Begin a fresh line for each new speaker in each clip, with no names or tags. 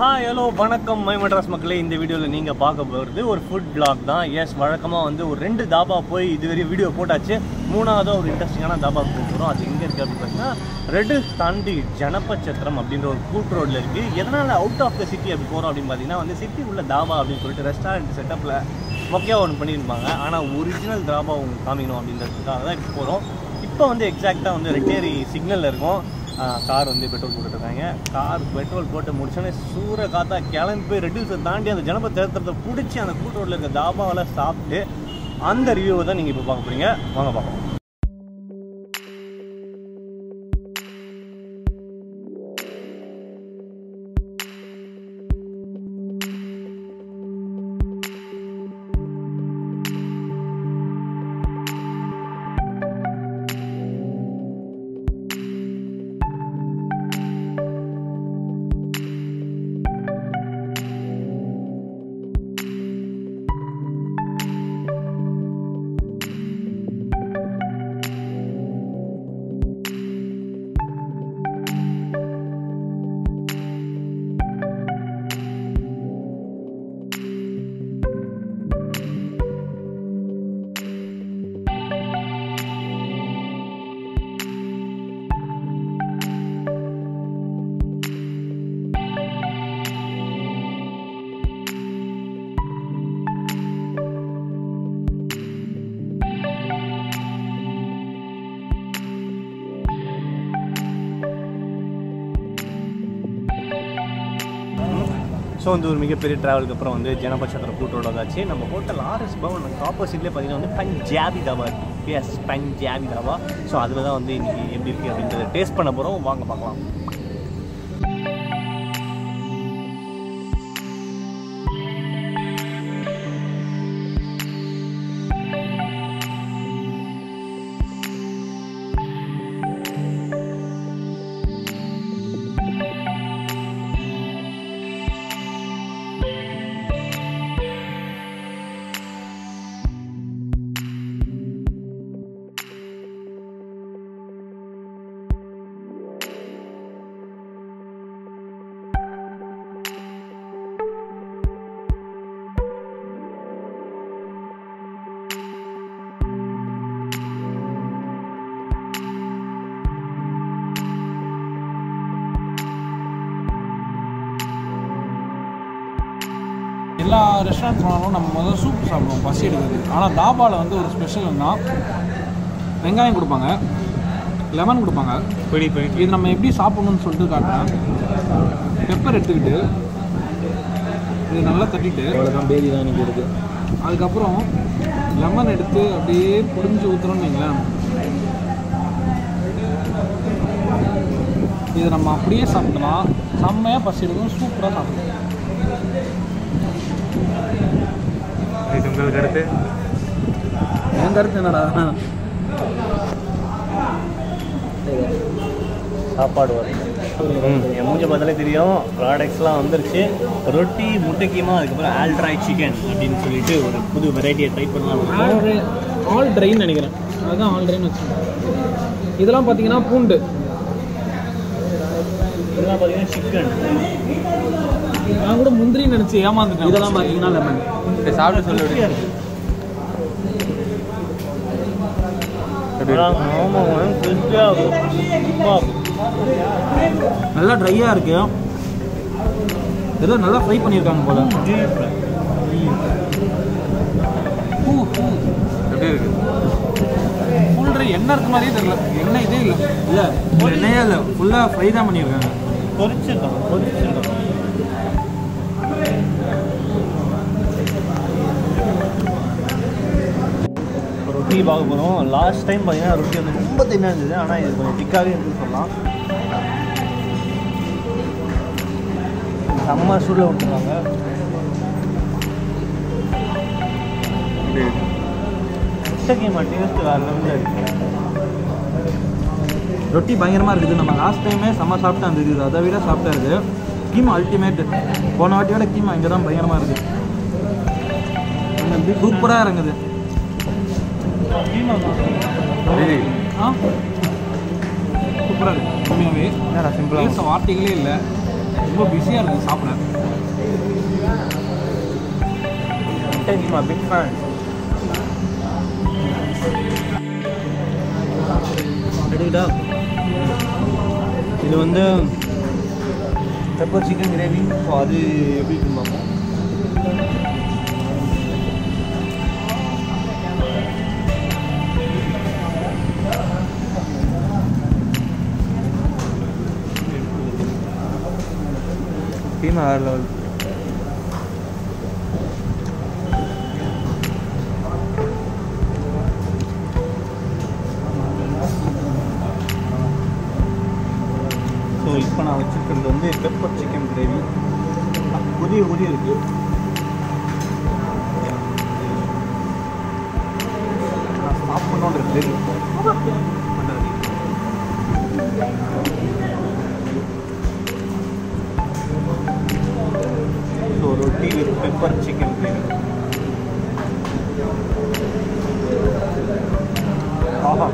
Hi hello வணக்கம் my Madras மக்களே இந்த வீடியோவில் நீங்கள் பார்க்க போகிறது ஒரு ஃபுட் vlog தான் எஸ் வழக்கமாக வந்து ஒரு ரெண்டு தாபா போய் இதுவரை வீடியோ போட்டாச்சு மூணாவதாக ஒரு இன்ட்ரெஸ்டிங்கான தாபா போகிறோம் அது எங்கே இருக்குது அப்படின்னு பார்த்தீங்கன்னா ரெட் தாண்டி ஜனபச்சத்திரம் அப்படின்ற ஒரு கூட் ரோட்டில் இருக்குது எதனால் அவுட் ஆஃப் த சிட்டி அப்படி போகிறோம் அப்படின்னு பார்த்தீங்கன்னா வந்து சிட்டி உள்ள தாபா அப்படின்னு சொல்லிட்டு ரெஸ்டாரண்ட் செட்டப்பில் மொக்கையாக ஒன்று பண்ணியிருப்பாங்க ஆனால் ஒரிஜினல் தாபா உங்களுக்கு காமிக்கணும் அப்படின்றதுக்காக தான் இப்போ போகிறோம் இப்போ வந்து எக்ஸாக்டாக வந்து ரெட்டேரி சிக்னலில் இருக்கும் கார் வந்து பெட்ரோல் போட்டுருக்காங்க கார் பெட்ரோல் போட்டு முடிச்சோடனே சூற காத்தா கிளம்பி போய் ரெட் ஹில்ஸை தாண்டி அந்த ஜனப தேர்த்தத்தை பிடிச்சி அந்த கூட்டு ரோட்டில் இருக்க தாபாவில் சாப்பிட்டு அந்த ரிவ்யூவை தான் நீங்கள் இப்போ பார்க்க போறீங்க வாங்க பார்க்கலாம் ஸோ வந்து ஒரு மிகப்பெரிய ட்ராவலுக்கு அப்புறம் வந்து ஜனபட்சத்தில் கூட்டோட வந்தாச்சு நம்ம ஹோட்டல் ஆர்எஸ் பவன் ஆப்போசிட்லேயே பார்த்தீங்கன்னா வந்து பஞ்சாபி தாபா இருக்குது எஸ் பஞ்சாபி தாபா ஸோ அதில் தான் வந்து இன்னைக்கு எப்படி இருக்குது அப்படின்றத டேஸ்ட் பண்ண போகிறோம் வாங்க பார்க்கலாம்
எல்லா ரெஸ்டாரண்ட் போனாலும் நம்ம முதல்ல சூப் சாப்பிடுவோம் பசி எடுக்குது ஆனால் தாபாவில் வந்து ஒரு ஸ்பெஷல்னா வெங்காயம் கொடுப்பாங்க லெமன் கொடுப்பாங்க
பிடி பிடி
இது நம்ம எப்படி சாப்பிடணும்னு சொல்லிட்டு காட்டுறேன் பெப்பர் எடுத்துக்கிட்டு இது நல்லா தட்டிட்டு
அவ்வளோதான் பேதி தான் எனக்கு இருக்கு
அதுக்கப்புறம் லெமன் எடுத்து அப்படியே புடிஞ்சு ஊற்றுறோம்னு வைங்களேன் இது நம்ம அப்படியே சாப்பிட்டோம்னா செம்மையாக பசி எடுக்கும் சூப்பராக சாப்பிடலாம்
உங்களுக்கு அடுத்து
என் கருத்து என்னடா
சாப்பாடு வரும் என் மூஞ்ச பார்த்தாலே தெரியும் ப்ராடக்ட்ஸ்லாம் வந்துருச்சு ரொட்டி முட்டைக்கீமா அதுக்கப்புறம் ஆல்ட்ராய் சிக்கன் அப்படின்னு சொல்லிட்டு ஒரு புது வெரைட்டியை ட்ரை பண்ணலாம்
ஆல் ட்ரை ஆல் ட்ரைன்னு நினைக்கிறேன் அதுதான் ஆல் ட்ரைன்னு வச்சுருக்கேன் இதெல்லாம் பார்த்தீங்கன்னா பூண்டு
இதெல்லாம் பார்த்தீங்கன்னா சிக்கன்
நான் கூட முந்திரின்னு நினச்சி ஏமாந்துட்டேன்
இதெல்லாம் பார்த்தீங்கன்னா லெமன்
சாப்பிட்டு சொல்லி
ஆமாம் கிறிஸ்பியாக இருக்கும்
நல்லா ட்ரையாக இருக்கு ஏதோ நல்லா ஃப்ரை பண்ணியிருக்காங்க போல
எப்படி இருக்கு ஃபுல் ட்ரை எண்ணெய் இருக்க மாதிரியே தெரியல எண்ணெய் இதே இல்லை
இல்லை எண்ணெயே இல்லை ஃபுல்லாக ஃப்ரை தான் பண்ணியிருக்காங்க
பொரிச்சிருக்காங்க பொரிச்சிருக்காங்க ரொட்டி பார்க்க போகிறோம் லாஸ்ட் டைம் பார்த்தீங்கன்னா ரொட்டி வந்து ரொம்ப தின்னாக இருந்தது ஆனால் இது கொஞ்சம் திக்காகவே இருந்தது சொல்லலாம் செம்ம சூடில் விட்டுருக்காங்க முட்டைக்கீமா டேஸ்ட் வேறு லெவலில் இருக்குது
ரொட்டி பயங்கரமாக இருக்குது நம்ம லாஸ்ட் டைமே செம்ம சாப்பிட்டா இருந்தது இது அதை விட சாப்பிட்டா இருக்குது கீமா அல்டிமேட் போன வாட்டியோட கீமா இங்கே தான் பயங்கரமாக இருக்குது சூப்பராக இறங்குது
கீமா
ஆ சூப்பராக இருக்கு உண்மையாகவே
என்னடா சிம்பிளாக
பேச வார்த்தைகளே இல்லை ரொம்ப பிஸியாக இருக்குது சாப்பிட
Thank you, my big fan. எடுக்குதா இது வந்து பெப்பர் சிக்கன் கிரேவி ஸோ அது எப்படி இருக்குன்னு பார்ப்போம் கீமா வேறு லெவல் ஸோ இப்போ நான் வச்சுருக்கிறது வந்து பெப்பர் சிக்கன் கிரேவி புதிய புதிய இருக்கு நான் சாப்பிடணுன்ற gravy so roti with pepper chicken gravy ஆஹா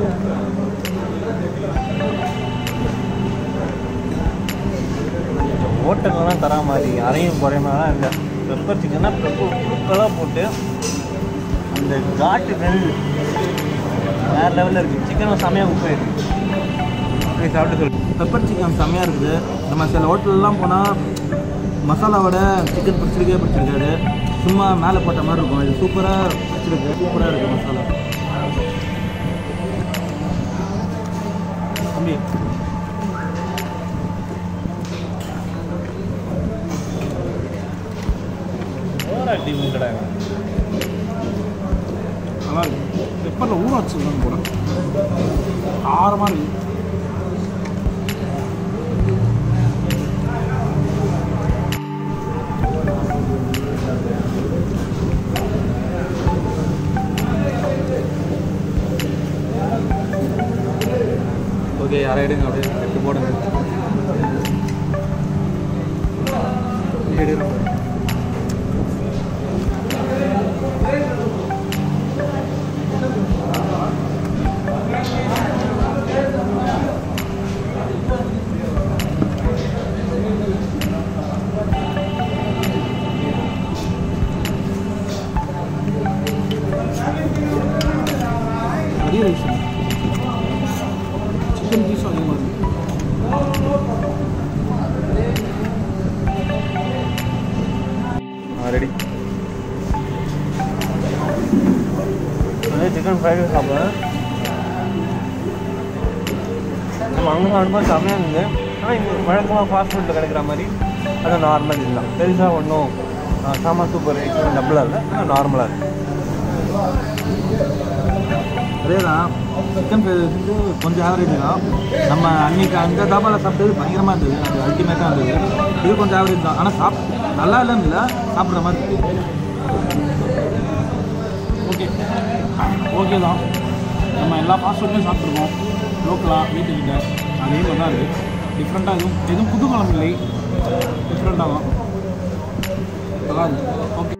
ஹோட்டல்லாம் தரா மாதிரி அரையும் குறையமாலாம் இல்லை பெப்பர் சிக்கனா பெப்பர் குழுக்கெல்லாம் போட்டு அந்த காட்டு நெல் வேறு லெவலில் இருக்குது சிக்கனும் செமையாக உப்பு இருக்குது அப்படி சாப்பிட்டு சொல்லு
பெப்பர் சிக்கன் செம்மையாக இருக்குது நம்ம சில ஹோட்டல்லாம் போனால் மசாலாவோட சிக்கன் பிடிச்சிருக்கே பிடிச்சிருக்காது சும்மா மேலே போட்ட மாதிரி இருக்கும் இது சூப்பராக பிடிச்சிருக்கு சூப்பராக இருக்குது மசாலா
தம்பி டிஃபன் கடை
நல்லா இருக்கு பெப்பரில் ஊற வச்சுருக்காங்க கூட காரமாக இருக்கு
ஓகே யாரை எடுங்க அப்படியே எடுத்து போடுங்க எடுக்கிறோம்
நிறைய ரைஸ் சிக்கன் பீஸும் அதிகமாக இருக்குது
ரெடி அதே சிக்கன் ஃப்ரைட் ரைஸ் சாப்பிடுவேன் நம்ம அங்கே சாப்பிடும்போது செம்மையாக இருந்தது ஆனால் இங்கே வழக்கமாக ஃபாஸ்ட் ஃபுட்டில் கிடைக்கிற மாதிரி அது நார்மல் இல்லை பெருசாக ஒன்றும் சாமா சூப்பர் எக்ஸ்ட்ரா டபுளாக இல்லை ஆனால் நார்மலாக இருக்குது
அதே தான் சிக்கன் ஃப்ரைட் ரைஸ் வந்து கொஞ்சம் ஆவரேஜ் தான் நம்ம அன்னைக்கு அந்த தாபாவில் சாப்பிட்டது பயங்கரமாக இருந்தது அது அல்டிமேட்டாக இருந்தது இது கொஞ்சம் ஆவரேஜ் தான் ஆனால் சாப் நல்லா இல்லைன்னு இல்லை சாப்பிட்ற மாதிரி இருக்கு
ஓகே ஓகே தான் நம்ம எல்லா ஃபாஸ்ட் ஃபுட்லையும் சாப்பிட்ருக்கோம் லோக்கலாக வீட்டுக்கிட்ட அதே மாதிரி தான் இருக்குது டிஃப்ரெண்ட்டாக எதுவும் எதுவும் புது குழம்பு இல்லை டிஃப்ரெண்ட்டாக தான் நல்லா இருக்கு okay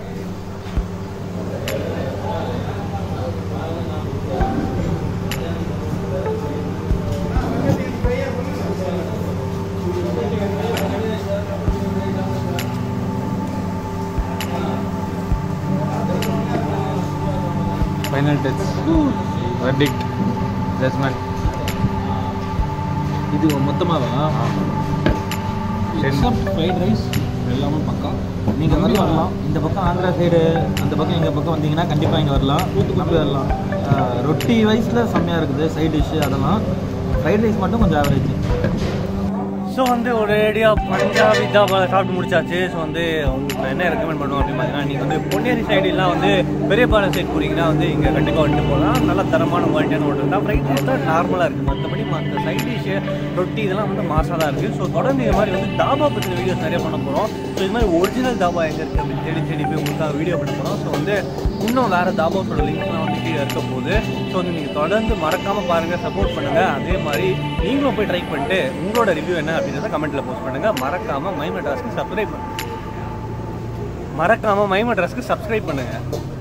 final touch verdict judgement இது மொத்தமாக
எக்ஸப்ட் ஃப்ரைட் ரைஸ் எல்லாமே பக்கா
நீங்கள் வந்து வரலாம் இந்த பக்கம் ஆந்திரா சைடு அந்த பக்கம் எங்கள் பக்கம் வந்தீங்கன்னா கண்டிப்பாக இங்கே வரலாம் நம்பி வரலாம் ஆஹ் ரொட்டி வைஸில் செம்மையாக இருக்குது சைட் டிஷ்ஷு அதெல்லாம் ஃப்ரைட் ரைஸ் மட்டும் கொஞ்சம் ஆவரேஜ்
ஸோ வந்து ஒரேடியாக பஞ்சாபி தாபாவில் சாப்பிட்டு முடிச்சாச்சு ஸோ வந்து உங்களுக்கு நான் என்ன ரெக்கமெண்ட் பண்ணுவோம் அப்படின்னு பார்த்தீங்கன்னா நீங்கள் வந்து பொன்னேரி சைடுலாம் வந்து பெரியபாளையம் சைடு போறீங்கன்னா வந்து இங்கே கண்டிப்பாக வந்துட்டு போகலாம் நல்ல தரமான குவாலிட்டியான ஹோட்டல் தான் ஃப்ரைட் ரைஸ் தான் நார்மலாக இருக்குது மற்றபடி மற்ற சைட் டிஷ்ஷு ரொட்டி இதெல்லாம் வந்து மாசாக தான் இருக்குது ஸோ தொடர்ந்து இது மாதிரி வந்து தாபா பற்றின வீடியோஸ் நிறைய பண்ண போகிறோம் ஸோ இது மாதிரி ஒரிஜினல் தாபா எங்கே இருக்குது அப்படின்னு தேடி தேடி போய் உங்களுக்காக வீடியோ பண்ண போகிறோம் ஸோ வந்து இன்னும் வேறு தாபாஸோட லிங்க்ஸ்லாம் வந்து கீழே இருக்க போகுது ஸோ வந்து நீங்கள் தொடர்ந்து மறக்காமல் பாருங்கள் சப்போர்ட் பண்ணுங்கள் அதே மாதிரி நீங்களும் போய் ட்ரை பண்ணிட்டு உங்களோட ரிவ்யூ என்ன அப்படின்றத கமெண்ட்டில் போஸ்ட் பண்ணுங்கள் மறக்காமல் மை மெட்ராஸ்க்கு சப்ஸ்கிரைப் பண்ணுங்கள் மறக்காமல் மை மெட்ராஸ்க்கு சப்ஸ்கிரைப் பண்ணுங்கள்